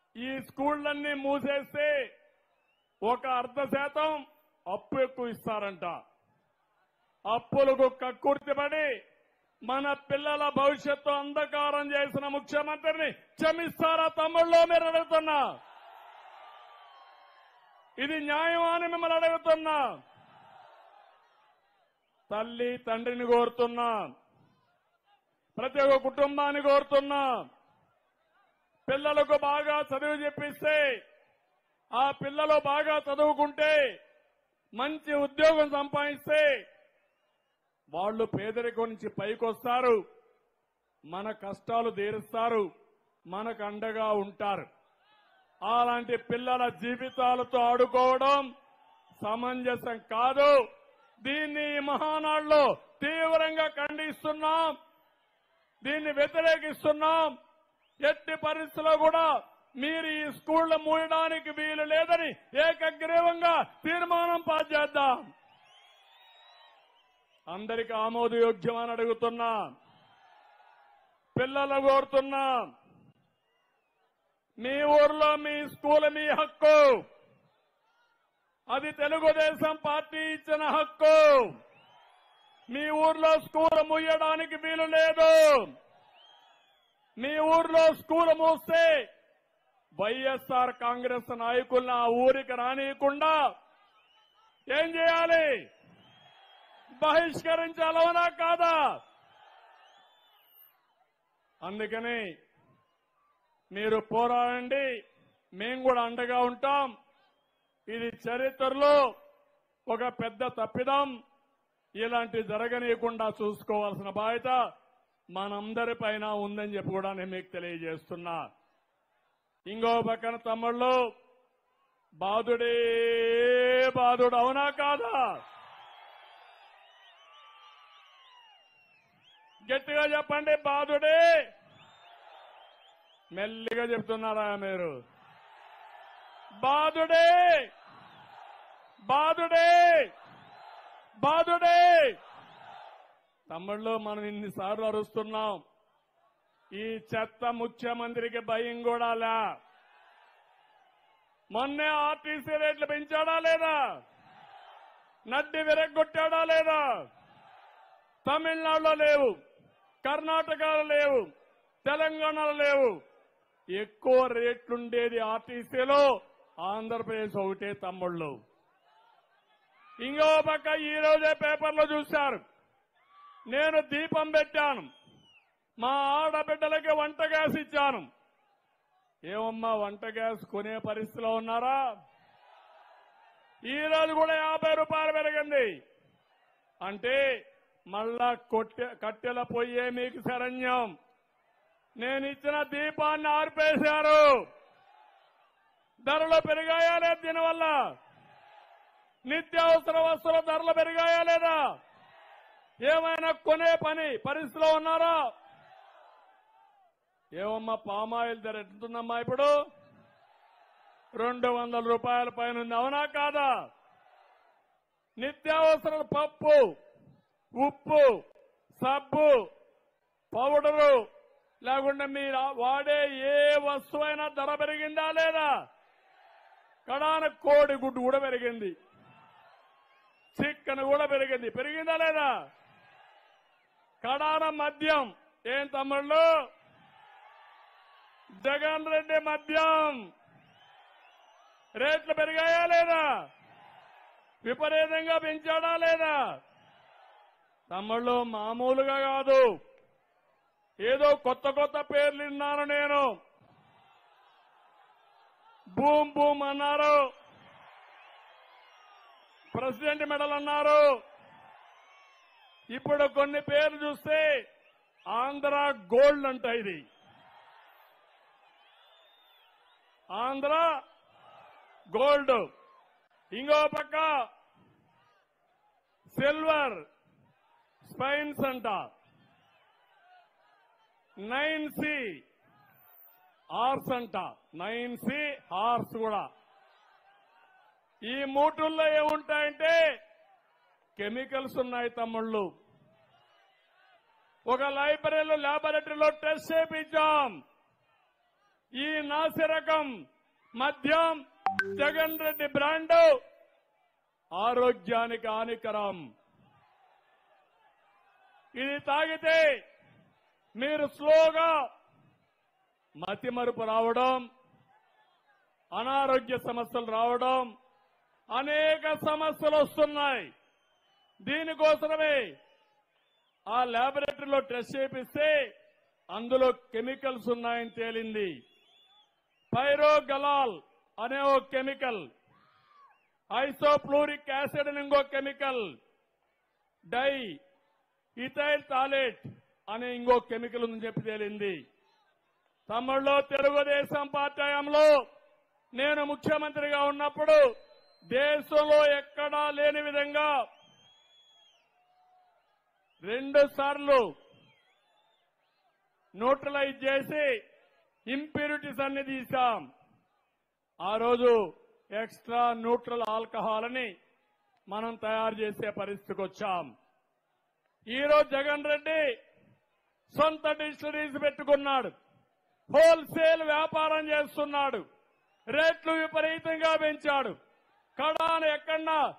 ఈ స్కూళ్లన్నీ మూసేస్తే ఒక అర్ధ శాతం అప్పు ఎక్కువ ఇస్తారంట అప్పులకు కక్కుర్తిపడి మన పిల్లల భవిష్యత్తు అంధకారం చేసిన ముఖ్యమంత్రిని క్షమిస్తారా తమ్ముళ్ళో మీరు అడుగుతున్నా ఇది న్యాయమా అని మిమ్మల్ని అడుగుతున్నా తల్లి తండ్రిని కోరుతున్నా ప్రతి ఒక్క కుటుంబాన్ని కోరుతున్నా పిల్లలకు బాగా చదువు చెప్పిస్తే ఆ పిల్లలు బాగా చదువుకుంటే మంచి ఉద్యోగం సంపాదిస్తే వాళ్ళు పేదరికం నుంచి పైకొస్తారు మన కష్టాలు తీరుస్తారు మనకు అండగా ఉంటారు అలాంటి పిల్లల జీవితాలతో ఆడుకోవడం సమంజసం కాదు దీన్ని ఈ మహానాడులో తీవ్రంగా ఖండిస్తున్నాం దీన్ని వ్యతిరేకిస్తున్నాం ఎట్టి పరిస్థితుల్లో కూడా మీరు ఈ స్కూళ్లు మూయడానికి వీలు లేదని ఏకగ్రీవంగా తీర్మానం పాస్ చేద్దాం అందరికి ఆమోదయోగ్యమని అడుగుతున్నా పిల్లలు కోరుతున్నా మీ ఊర్లో మీ స్కూల్ మీ హక్కు అది తెలుగుదేశం పార్టీ ఇచ్చిన హక్కు మీ ఊర్లో స్కూల్ ముయ్యడానికి వీలు లేదు మీ ఊర్లో స్కూల్ మూస్తే వైఎస్ఆర్ కాంగ్రెస్ నాయకులను ఆ ఊరికి రానియకుండా ఏం చేయాలి బహిష్కరించాలవనా కాదా అందుకని మీరు పోరాడండి మేము కూడా అండగా ఉంటాం ఇది చరిత్రలో ఒక పెద్ద తప్పిదం ఇలాంటి జరగనీయకుండా చూసుకోవాల్సిన బాధ్యత మనందరిపైన ఉందని చెప్పి కూడా నేను మీకు తెలియజేస్తున్నా ఇంకో పక్కన తమ్ముళ్ళు బాధుడే బాధుడు అవునా కాదా గట్టిగా చెప్పండి బాధుడే మెల్లిగా చెప్తున్నారా మీరు బాధుడే బాధుడే బాధుడే తమ్ముళ్ళు మనం ఇన్నిసార్లు అరుస్తున్నాం ఈ చెత్త ముఖ్యమంత్రికి భయం కూడా లే మొన్నే ఆర్టీసీ రేట్లు పెంచాడా లేదా నడ్డి విరగొట్టాడా లేదా తమిళనాడులో లేవు కర్ణాటకలో లేవు తెలంగాణలో లేవు ఎక్కువ రేట్లుండేది ఆర్టీసీలో ఆంధ్రప్రదేశ్ ఒకటే తమ్ముళ్ళు ఇంకో పక్క ఈ రోజే పేపర్లో చూశారు నేను దీపం పెట్టాను మా ఆడబిడ్డలకి వంట గ్యాస్ ఇచ్చాను ఏమమ్మా వంట గ్యాస్ కొనే పరిస్థితిలో ఉన్నారా ఈ రోజు కూడా యాభై రూపాయలు పెరిగింది అంటే మళ్ళా కొట్టె కట్టెల పొయ్యే మీకు శరణ్యం నేను ఇచ్చిన దీపాన్ని ఆర్పేశారు ధరలు పెరిగాయా లేదు దీనివల్ల నిత్యావసర వస్తువుల ధరలు పెరిగాయా లేదా ఏమైనా కొనే పని పరిస్థితిలో ఉన్నారా ఏమమ్మా పామాయిల్ ధర ఎంతుందమ్మా ఇప్పుడు రెండు వందల రూపాయల పైన ఉంది అవునా కాదా నిత్యావసర పప్పు ఉప్పు సబ్బు పౌడరు లేకుంటే మీరు వాడే ఏ వస్తువైనా ధర పెరిగిందా లేదా కడాన కోడి గుడ్డు కూడా పెరిగింది చికెన్ కూడా పెరిగింది పెరిగిందా లేదా కడాన మద్యం ఏం తమ్ముళ్ళు జగన్ రెడ్డి మద్యం రేట్లు పెరిగాయా లేదా విపరీతంగా పెంచాడా లేదా తమ్ముళ్ళు మామూలుగా కాదు ఏదో కొత్త కొత్త పేర్లు విన్నాను నేను బూమ్ బూమ్ అన్నారు ప్రెసిడెంట్ మెడల్ అన్నారు ఇప్పుడు కొన్ని పేర్లు చూస్తే ఆంధ్ర గోల్డ్ అంట ఇది ఆంధ్ర గోల్డ్ ఇంకో పక్క సిల్వర్ స్పైన్స్ అంట నైన్ సి హార్స్ అంట నైన్ సి హార్స్ కూడా ఈ మూటుల్లో ఏముంటాయంటే కెమికల్స్ ఉన్నాయి తమ్ముళ్ళు ఒక లైబ్రరీలో ల్యాబొరేటరీలో టెస్ట్ చేయించాం ఈ నాసిరకం మద్యం జగన్ రెడ్డి బ్రాండ్ ఆరోగ్యానికి హానికరం ఇది తాగితే మీరు స్లోగా మతిమరుపు రావడం అనారోగ్య సమస్యలు రావడం అనేక సమస్యలు వస్తున్నాయి దీనికోసమే ఆ ల్యాబొరేటరీలో టెస్ట్ చేపిస్తే అందులో కెమికల్స్ ఉన్నాయని తేలింది పైరోగలాల్ అనే ఓ కెమికల్ ఐసోప్లూరిక్ యాసిడ్ అని ఇంకో కెమికల్ డై ఇథైల్ టాలెట్ అనే ఇంకో కెమికల్ ఉందని చెప్పి తేలింది తమిళలో తెలుగుదేశం పార్టీ హయాంలో నేను ముఖ్యమంత్రిగా ఉన్నప్పుడు దేశంలో ఎక్కడా లేని విధంగా రెండు సార్లు న్యూట్రలైజ్ చేసి ఇంప్యూరిటీస్ అన్ని తీశాం ఆ రోజు ఎక్స్ట్రా న్యూట్రల్ ఆల్కహాల్ అని మనం తయారు చేసే పరిస్థితికి వచ్చాం ఈరోజు జగన్ రెడ్డి సొంత డిస్టరీస్ పెట్టుకున్నాడు హోల్సేల్ వ్యాపారం చేస్తున్నాడు రేట్లు విపరీతంగా పెంచాడు కడాన ఎక్కడన్నా